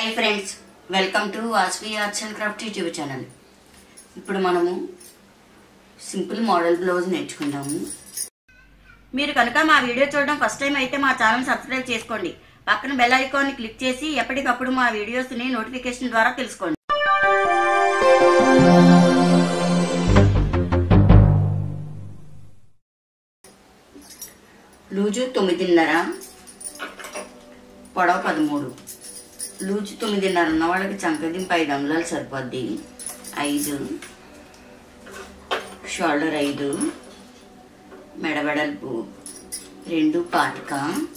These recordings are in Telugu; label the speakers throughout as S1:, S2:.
S1: hi friends welcome to Vasvi arts and craft YouTube channel ఇప్పుడు మనము సింపుల్ మోడల్ బ్లౌజ్ నేర్చుకుందాము మీరు కనుక మా వీడియో చూడడం ఫస్ట్ టైం అయితే మా ఛానల్ సబ్స్క్రైబ్ చేసుకోండి పక్కన బెల్ ఐకాన్ని క్లిక్ చేసి ఎప్పటికప్పుడు మా వీడియోస్ని నోటిఫికేషన్ ద్వారా తెలుసుకోండి లూజు తొమ్మిదిన్నర పొడవ పదమూడు లూజు తొమ్మిదిన్నర ఉన్న వాళ్ళకి చంకదింపు ఐదు అంగుళాలు సరిపోద్ది ఐదు షోల్డర్ ఐదు మెడబెడల్పు రెండు పాతిక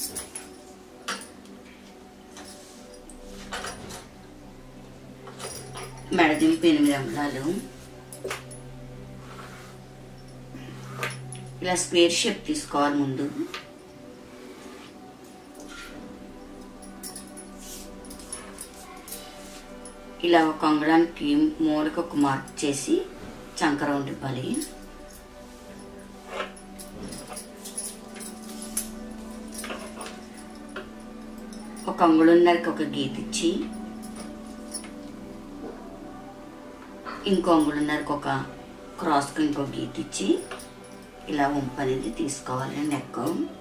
S1: మెడదింపు ఎనిమిది అంగుళాలు ఇలా స్క్వేర్ షేప్ తీసుకోవాలి ముందు ఇలా ఒక అంగుళానికి మూలకి ఒక మార్క్ చేసి చంకర ఉండివ్వాలి ఒక అంగుళన్నరకి ఒక గీత ఇచ్చి ఇంకో అంగుళన్నరకి ఒక క్రాస్కి ఇంకో గీత ఇచ్చి ఇలా వంపు అనేది తీసుకోవాలి నెక్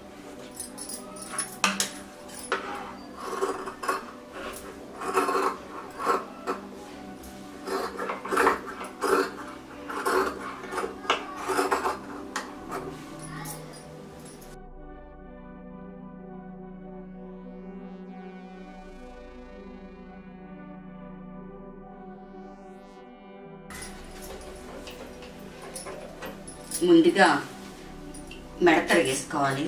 S1: ముందుగా మెడ తరిగేసుకోవాలి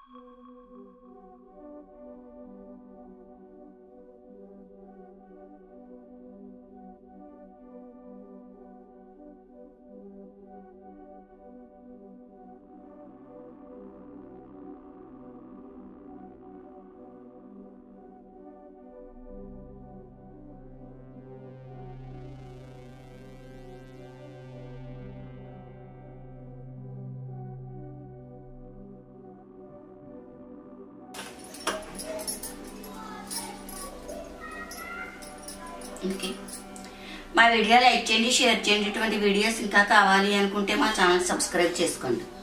S1: ఓకే మా వీడియో లైక్ చేయండి షేర్ చేయండి ఇటువంటి వీడియోస్ ఇంకా కావాలి అనుకుంటే మా ఛానల్ సబ్స్క్రైబ్ చేసుకోండి